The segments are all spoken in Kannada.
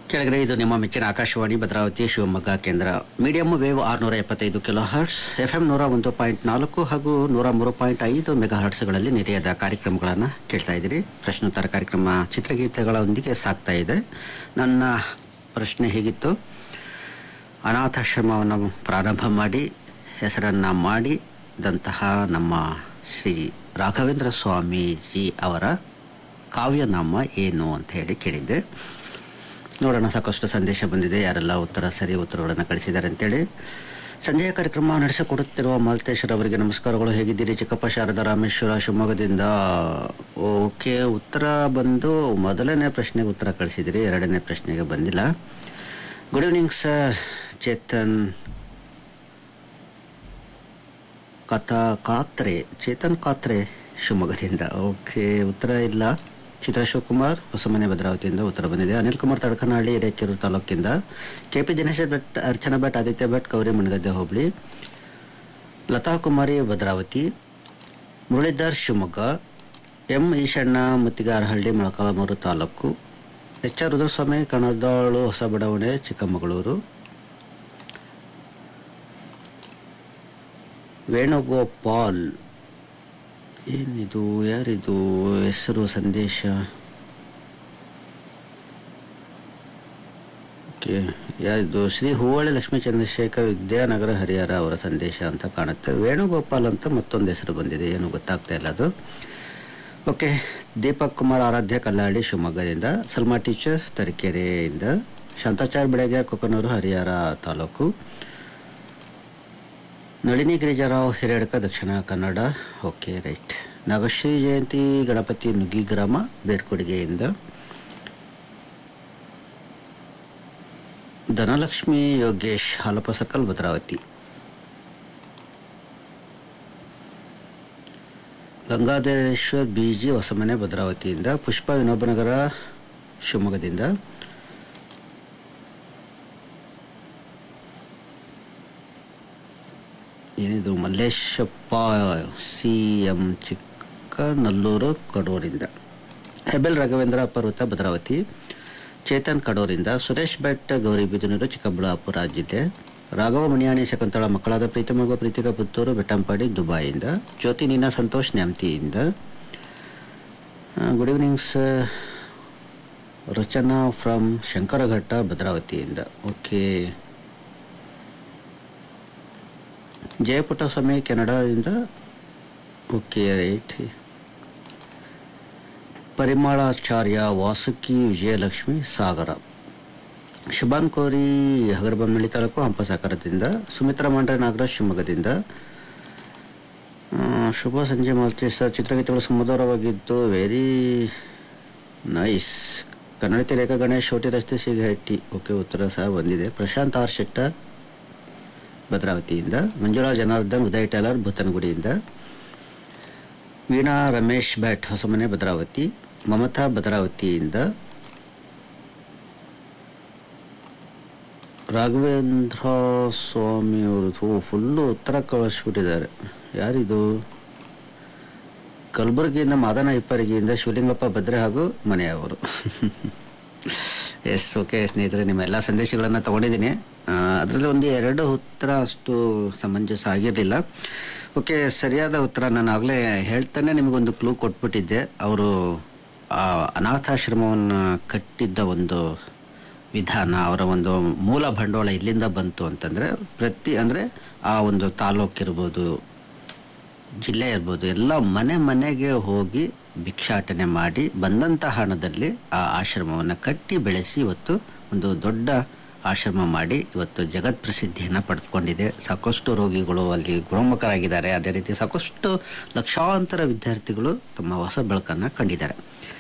ಕೆಳಗಡೆ ಇದು ನಿಮ್ಮ ಮೆಚ್ಚಿನ ಆಕಾಶವಾಣಿ ಭದ್ರಾವತಿ ಶಿವಮೊಗ್ಗ ಕೇಂದ್ರ ಮೀಡಿಯಂ ವೇವ್ ಆರುನೂರ ಎಪ್ಪತ್ತೈದು ಕಿಲೋ ಹರ್ಟ್ಸ್ ಎಫ್ ಎಂ ನೂರ ಒಂದು ಪಾಯಿಂಟ್ ನಾಲ್ಕು ಹಾಗೂ ನೂರ ಮೂರು ಪಾಯಿಂಟ್ ಐದು ಮೆಗಾ ಹರ್ಟ್ಸ್ಗಳಲ್ಲಿ ನಿರೆಯದ ಕಾರ್ಯಕ್ರಮಗಳನ್ನು ಕೇಳ್ತಾ ಇದ್ದೀರಿ ಪ್ರಶ್ನೋತ್ತರ ಕಾರ್ಯಕ್ರಮ ಚಿತ್ರಗೀತೆಗಳೊಂದಿಗೆ ಸಾಗ್ತಾ ಇದೆ ನನ್ನ ಪ್ರಶ್ನೆ ಹೇಗಿತ್ತು ಅನಾಥಾಶ್ರಮವನ್ನು ಪ್ರಾರಂಭ ಮಾಡಿ ಹೆಸರನ್ನು ಮಾಡಿದಂತಹ ನಮ್ಮ ಶ್ರೀ ರಾಘವೇಂದ್ರ ಸ್ವಾಮೀಜಿ ಅವರ ಕಾವ್ಯನಾಮ ಏನು ಅಂತ ಹೇಳಿ ಕೇಳಿದ್ದೆ ನೋಡೋಣ ಸಾಕಷ್ಟು ಸಂದೇಶ ಬಂದಿದೆ ಯಾರೆಲ್ಲ ಉತ್ತರ ಸರಿ ಉತ್ತರಗಳನ್ನು ಕಳಿಸಿದ್ದಾರೆ ಅಂತೇಳಿ ಸಂಜೆಯ ಕಾರ್ಯಕ್ರಮ ನಡೆಸಿಕೊಡುತ್ತಿರುವ ಮಾಲ್ತೇಶ್ವರ ಅವರಿಗೆ ನಮಸ್ಕಾರಗಳು ಹೇಗಿದ್ದೀರಿ ಚಿಕ್ಕಪ್ಪ ಶಾರದಾ ರಾಮೇಶ್ವರ ಶಿವಮೊಗ್ಗದಿಂದ ಓಕೆ ಉತ್ತರ ಬಂದು ಮೊದಲನೇ ಪ್ರಶ್ನೆಗೆ ಉತ್ತರ ಕಳಿಸಿದಿರಿ ಎರಡನೇ ಪ್ರಶ್ನೆಗೆ ಬಂದಿಲ್ಲ ಗುಡ್ ಈವ್ನಿಂಗ್ ಸರ್ ಚೇತನ್ ಕಥಾ ಕಾತ್ರೆ ಚೇತನ್ ಕಾತ್ರೆ ಶಿವಮೊಗ್ಗದಿಂದ ಓಕೆ ಉತ್ತರ ಇಲ್ಲ ಚಿತ್ರ ಶಿವಕುಮಾರ್ ಹೊಸಮನೆ ಭದ್ರಾವತಿಯಿಂದ ಉತ್ತರ ಬಂದಿದೆ ಅನಿಲ್ ಕುಮಾರ್ ತಡಕನಹಳ್ಳಿ ಹಿರೇಕೆರೂರು ತಾಲೂಕಿಂದ ಕೆ ಪಿ ದಿನೇಶ ಭಟ್ ಅರ್ಚನಾ ಭಟ್ ಆದಿತ್ಯ ಭಟ್ ಗೌರಿ ಮಣಗದ್ದೆ ಹೋಬಳಿ Latha Kumari Bhadravati Muralidhar Shivamogga M Eshanna Muttigarahalli Molakalmuru taluk H R Rudraswamy Kanadalu ಹೊಸ ಬಡಾವಣೆ ಚಿಕ್ಕಮಗಳೂರು ವೇಣುಗೋಪಾಲ್ ಏನಿದು ಯಾರಿದು ಹೆಸರು ಸಂದೇಶ ಓಕೆ ಯಾರಿದು ಶ್ರೀ ಹೂವಳ್ಳಿ ಲಕ್ಷ್ಮೀ ಚಂದ್ರಶೇಖರ್ ವಿದ್ಯಾನಗರ ಹರಿಹರ ಅವರ ಸಂದೇಶ ಅಂತ ಕಾಣುತ್ತೆ ವೇಣುಗೋಪಾಲ್ ಅಂತ ಮತ್ತೊಂದು ಹೆಸರು ಬಂದಿದೆ ಏನು ಗೊತ್ತಾಗ್ತಾ ಇಲ್ಲ ಅದು ಓಕೆ ದೀಪಕ್ ಕುಮಾರ್ ಆರಾಧ್ಯ ಕಲ್ಲಾಡಿ ಶಿವಮೊಗ್ಗದಿಂದ ಸಲ್ಮಾ ಟೀಚರ್ ತರೀಕೆರೆಯಿಂದ ಶಾಂತಾಚಾರ್ ಬೆಳಗ್ಗೆ ಕೊಕ್ಕನೂರು ಹರಿಹರ ತಾಲೂಕು ನಳಿನಿ ಗಿರಿಜಾರಾವ್ ಹಿರೇಡ್ಕ ದಕ್ಷಿಣ ಕನ್ನಡ ಓಕೆ ರೈಟ್ ನಾಗಶ್ರೀ ಜಯಂತಿ ಗಣಪತಿ ನುಗ್ಗಿ ಗ್ರಾಮ ಬೇರ್ಕೊಡುಗೆಯಿಂದ Dhanalakshmi Yogesh Halappa circle Bhadravati Gangadhareshwar B G Hosamane ಭದ್ರಾವತಿಯಿಂದ ಪುಷ್ಪ ವಿನೋಬನಗರ ಶಿವಮೊಗ್ಗದಿಂದ ಏನಿದು ಮಲ್ಲೇಶಪ್ಪ ಸಿ ಎಂ ಚಿಕ್ಕನಲ್ಲೂರು ಕಡೂರಿಂದ ಹೆಬೆಲ್ ರಾಘವೇಂದ್ರ ಪರ್ವತ ಭದ್ರಾವತಿ ಚೇತನ್ ಕಡೂರಿಂದ ಸುರೇಶ್ ಭಟ್ ಗೌರಿಬಿದನೂರು ಚಿಕ್ಕಬಳ್ಳಾಪುರ ಜಿಲ್ಲೆ ರಾಘವ ಮಣಿಯಾಣಿ ಶಕುಂತಳ ಮಕ್ಕಳಾದ ಪ್ರೀತಮಗ ಪ್ರೀತಿಕ ಪುತ್ತೂರು ಬೆಟ್ಟಂಪಾಡಿ ದುಬಾಯಿಂದ ಜ್ಯೋತಿ ನೀನಾ ಸಂತೋಷ್ ನ್ಯಾಮ್ತಿಯಿಂದ good evening sir Rachana from Shankaraghatta ಭದ್ರಾವತಿಯಿಂದ ಓಕೆ ಜಯಪುಟ್ಟಸ್ವಾಮಿ ಕೆನಡಾದಿಂದ ಓಕೆ ರೈಟ್ ಪರಿಮಳಾಚಾರ್ಯ ವಾಸುಕಿ ವಿಜಯಲಕ್ಷ್ಮಿ ಸಾಗರ ಶುಭಾನ್ ಕೋರಿ ಹಗರಬೊಮ್ಮನಹಳ್ಳಿ ತಾಲೂಕು ಹಂಪಸಾಗರದಿಂದ ಸುಮಿತ್ರಾ ಮಂಡ್ರೆ ನಾಗರಾಜ್ ಶಿವಮೊಗ್ಗದಿಂದ ಆ, ಶುಭ ಸಂಜೆ ಮಾಲ್ತಿ ಸರ್ ಚಿತ್ರಗೀತೆಗಳು ಸುಮಧುರವಾಗಿದ್ದು ವೆರಿ ನೈಸ್ ಕನ್ನಡತಿ ರೇಖಾ ಗಣೇಶ್ ಶೋಟಿ ರಸ್ತೆ ಸಿಗಹಟ್ಟಿ ಓಕೆ ಉತ್ತರ ಸಹ ಬಂದಿದೆ ಪ್ರಶಾಂತ್ ಆರ್ ಶೆಟ್ಟರ್ ಭದ್ರಾವತಿಯಿಂದ ಮಂಜುಳಾ ಜನಾರ್ದನ್ ಉದಯ್ ಟೇಲರ್ ಭೂತನಗುಡಿಯಿಂದ ವೀಣಾ ರಮೇಶ್ ಭಟ್ ಹೊಸಮನೆ ಭದ್ರಾವತಿ ಮಮತಾ ಭದ್ರಾವತಿಯಿಂದ ರಾಘವೇಂದ್ರ ಸ್ವಾಮಿ ಅವರು ಫುಲ್ಲು ಉತ್ತರ ಕಳಿಸ್ಬಿಟ್ಟಿದ್ದಾರೆ ಯಾರಿದು ಕಲಬುರಗಿಯಿಂದ ಮಾದನ ಇಪ್ಪರಿಗೆಯಿಂದ ಶಿವಲಿಂಗಪ್ಪ ಭದ್ರೆ ಹಾಗೂ ಮನೆಯವರು ಎಸ್ ಓಕೆ ಸ್ನೇಹಿತರೆ ನಿಮ್ಮ ಎಲ್ಲ ಸಂದೇಶಗಳನ್ನು ತಗೊಂಡಿದ್ದೀನಿ ಅದರಲ್ಲಿ ಒಂದು ಎರಡು ಉತ್ತರ ಅಷ್ಟು ಸಮಂಜಸ ಆಗಿರಲಿಲ್ಲ ಓಕೆ ಸರಿಯಾದ ಉತ್ತರ ನಾನು ಆಗಲೇ ಹೇಳ್ತಾನೆ ನಿಮಗೊಂದು ಕ್ಲೂ ಕೊಟ್ಬಿಟ್ಟಿದ್ದೆ ಅವರು ಆ ಅನಾಥಾಶ್ರಮವನ್ನು ಕಟ್ಟಿದ್ದ ಒಂದು ವಿಧಾನ ಅವರ ಒಂದು ಮೂಲ ಬಂಡವಾಳ ಇಲ್ಲಿಂದ ಬಂತು ಅಂತಂದರೆ ಪ್ರತಿ ಅಂದರೆ ಆ ಒಂದು ತಾಲೂಕಿರ್ಬೋದು ಜಿಲ್ಲೆ ಇರ್ಬೋದು ಎಲ್ಲ ಮನೆ ಮನೆಗೆ ಹೋಗಿ ಭಿಕ್ಷಾಟನೆ ಮಾಡಿ ಬಂದಂಥ ಹಣದಲ್ಲಿ ಆ ಆಶ್ರಮವನ್ನು ಕಟ್ಟಿ ಬೆಳೆಸಿ ಇವತ್ತು ಒಂದು ದೊಡ್ಡ ಆಶ್ರಮ ಮಾಡಿ ಇವತ್ತು ಜಗತ್ ಪ್ರಸಿದ್ಧಿಯನ್ನು ಪಡೆದುಕೊಂಡಿದೆ ಸಾಕಷ್ಟು ರೋಗಿಗಳು ಅಲ್ಲಿ ಗುಣಮುಖರಾಗಿದ್ದಾರೆ ಅದೇ ರೀತಿ ಸಾಕಷ್ಟು ಲಕ್ಷಾಂತರ ವಿದ್ಯಾರ್ಥಿಗಳು ತಮ್ಮ ಹೊಸ ಬೆಳಕನ್ನು ಕಂಡಿದ್ದಾರೆ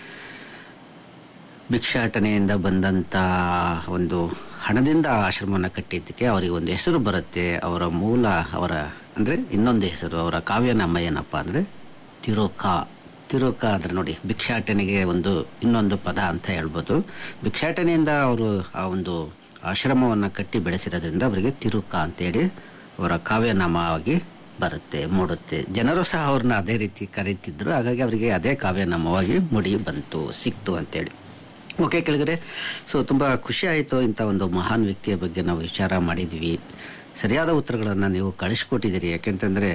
ಭಿಕ್ಷಾಟನೆಯಿಂದ ಬಂದಂಥ ಒಂದು ಹಣದಿಂದ ಆ ಆಶ್ರಮವನ್ನು ಕಟ್ಟಿದ್ದಕ್ಕೆ ಅವರಿಗೆ ಒಂದು ಹೆಸರು ಬರುತ್ತೆ ಅವರ ಮೂಲ ಅವರ ಅಂದರೆ ಇನ್ನೊಂದು ಹೆಸರು ಅವರ ಕಾವ್ಯನಾಮ ಏನಪ್ಪ ಅಂದರೆ ತಿರುಕ ತಿರುಕ ಅಂದರೆ ನೋಡಿ ಭಿಕ್ಷಾಟನೆಗೆ ಒಂದು ಇನ್ನೊಂದು ಪದ ಅಂತ ಹೇಳ್ಬೋದು ಭಿಕ್ಷಾಟನೆಯಿಂದ ಅವರು ಆ ಒಂದು ಆಶ್ರಮವನ್ನು ಕಟ್ಟಿ ಬೆಳೆಸಿರೋದ್ರಿಂದ ಅವರಿಗೆ ತಿರುಕ ಅಂತೇಳಿ ಅವರ ಕಾವ್ಯನಾಮವಾಗಿ ಬರುತ್ತೆ ಮೂಡುತ್ತೆ ಜನರು ಸಹ ಅವ್ರನ್ನ ಅದೇ ರೀತಿ ಕರೀತಿದ್ರು ಹಾಗಾಗಿ ಅವರಿಗೆ ಅದೇ ಕಾವ್ಯನಾಮವಾಗಿ ಮುಡಿ ಬಂತು ಸಿಕ್ತು ಅಂತೇಳಿ ಓಕೆ ಕೆಳಗಡೆ ಸೊ ತುಂಬ ಖುಷಿ ಆಯಿತು ಇಂಥ ಒಂದು ಮಹಾನ್ ವ್ಯಕ್ತಿಯ ಬಗ್ಗೆ ನಾವು ವಿಚಾರ ಮಾಡಿದ್ವಿ ಸರಿಯಾದ ಉತ್ತರಗಳನ್ನು ನೀವು ಕಳಿಸ್ಕೊಟ್ಟಿದ್ದೀರಿ ಯಾಕೆಂತಂದರೆ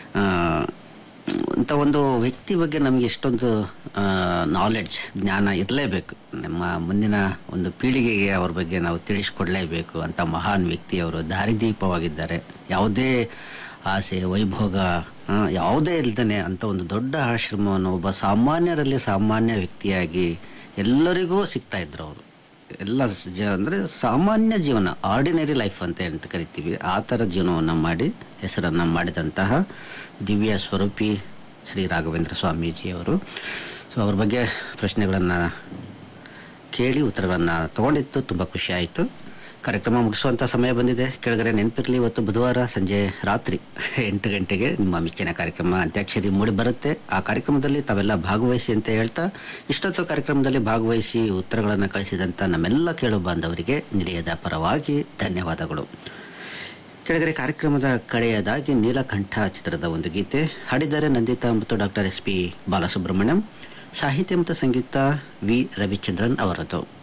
ಇಂಥ ಒಂದು ವ್ಯಕ್ತಿ ಬಗ್ಗೆ ನಮಗೆ ಎಷ್ಟೊಂದು ನಾಲೆಡ್ಜ್ ಜ್ಞಾನ ಇರಲೇಬೇಕು ನಮ್ಮ ಮುಂದಿನ ಒಂದು ಪೀಳಿಗೆಗೆ ಅವ್ರ ಬಗ್ಗೆ ನಾವು ತಿಳಿಸ್ಕೊಡ್ಲೇಬೇಕು ಅಂತ ಮಹಾನ್ ವ್ಯಕ್ತಿ ಅವರು ದಾರಿದೀಪವಾಗಿದ್ದಾರೆ ಯಾವುದೇ ಆಸೆ ವೈಭೋಗ ಆ, ಯಾವುದೇ ಇಲ್ದೇ ಅಂಥ ಒಂದು ದೊಡ್ಡ ಆಶ್ರಮವನ್ನು ಒಬ್ಬ ಸಾಮಾನ್ಯರಲ್ಲಿ ಸಾಮಾನ್ಯ ವ್ಯಕ್ತಿಯಾಗಿ ಎಲ್ಲರಿಗೂ ಸಿಗ್ತಾ ಇದ್ರು ಅವರು ಎಲ್ಲ ಸ- ಜ ಅಂದರೆ ಸಾಮಾನ್ಯ ಜೀವನ ಆರ್ಡಿನರಿ ಲೈಫ್ ಅಂತ ಅಂತ ಕರಿತೀವಿ ಆ ಥರ ಜೀವನವನ್ನು ಮಾಡಿ ಹೆಸರನ್ನು ಮಾಡಿದಂತಹ ದಿವ್ಯ ಸ್ವರೂಪಿ ಶ್ರೀ ರಾಘವೇಂದ್ರ ಸ್ವಾಮೀಜಿಯವರು ಸೊ ಅವ್ರ ಬಗ್ಗೆ ಪ್ರಶ್ನೆಗಳನ್ನು ಕೇಳಿ ಉತ್ತರಗಳನ್ನು ತಗೊಂಡಿತ್ತು ತುಂಬ ಖುಷಿ ಆಯಿತು ಕಾರ್ಯಕ್ರಮ ಮುಗಿಸುವಂಥ ಸಮಯ ಬಂದಿದೆ ಕೆಳಗಡೆ ನೆನಪಿರಲಿ ಇವತ್ತು ಬುಧವಾರ ಸಂಜೆ ರಾತ್ರಿ ಎಂಟು ಗಂಟೆಗೆ ನಿಮ್ಮ ಮೆಚ್ಚಿನ ಕಾರ್ಯಕ್ರಮ ಅಂತ್ಯಾಕ್ಷರಿ ಮೂಡಿ ಬರುತ್ತೆ ಆ ಕಾರ್ಯಕ್ರಮದಲ್ಲಿ ತಾವೆಲ್ಲ ಭಾಗವಹಿಸಿ ಅಂತ ಹೇಳ್ತಾ ಇಷ್ಟೊತ್ತು ಕಾರ್ಯಕ್ರಮದಲ್ಲಿ ಭಾಗವಹಿಸಿ ಉತ್ತರಗಳನ್ನು ಕಳಿಸಿದಂಥ ನಮ್ಮೆಲ್ಲ ಕೇಳು ಬಾಂಧವರಿಗೆ ನಿಲಯದ ಪರವಾಗಿ ಧನ್ಯವಾದಗಳು ಕೆಳಗಡೆ ಕಾರ್ಯಕ್ರಮದ ಕಡೆಯದಾಗಿ ನೀಲಕಂಠ ಚಿತ್ರದ ಒಂದು ಗೀತೆ ಹಾಡಿದ್ದಾರೆ ನಂದಿತಾ ಮತ್ತು ಡಾಕ್ಟರ್ ಎಸ್ ಪಿ ಬಾಲಸುಬ್ರಹ್ಮಣ್ಯಂ ಸಾಹಿತ್ಯ ಮತ್ತು ಸಂಗೀತ ವಿ ರವಿಚಂದ್ರನ್ ಅವರದ್ದು